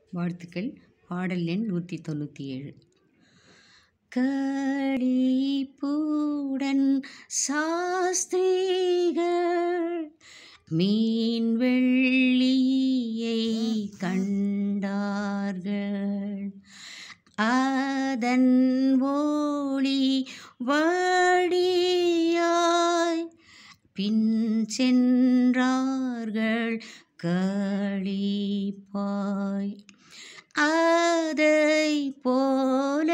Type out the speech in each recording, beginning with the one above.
வாழ்த்துக்கள் பாடல் எண் நூற்றி தொண்ணூற்றி ஏழு களிப்புடன் சாஸ்திரிகள் மீன் வெள்ளியை கண்டார்கள் அதன் ஒளி வழியாய் பின் சென்றார்கள் களிப்பாய் அதை போல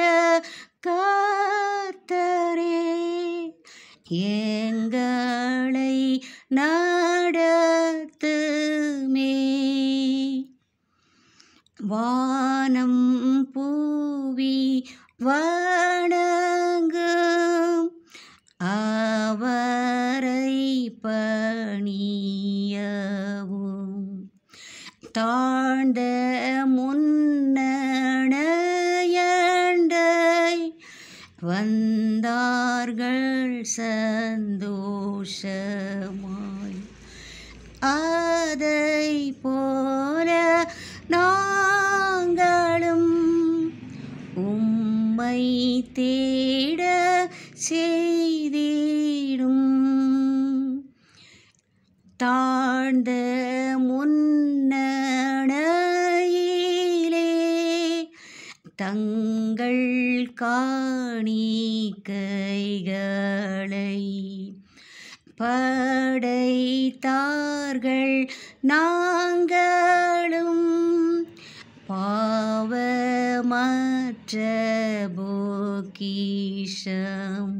கர்த்தரே எங்களை நடத்துமே வானம் பூவி வணங்கும் அவரை பணியவும் தாழ்ந்த முன்னணையண்டை வந்தார்கள் சந்தோஷமாய் அதை போல நாங்களும் உம்மை தேட செய்திடும் தாழ்ந்த முன்னணையிலே தங்கள் காணிக்கைகளை படைத்தார்கள் நாங்களும் பாவமற்ற போக்கீஷம்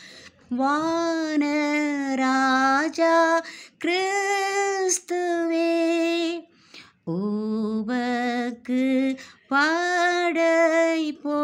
வானராஜா கிறிஸ்துவே உபக்கு படைப்போ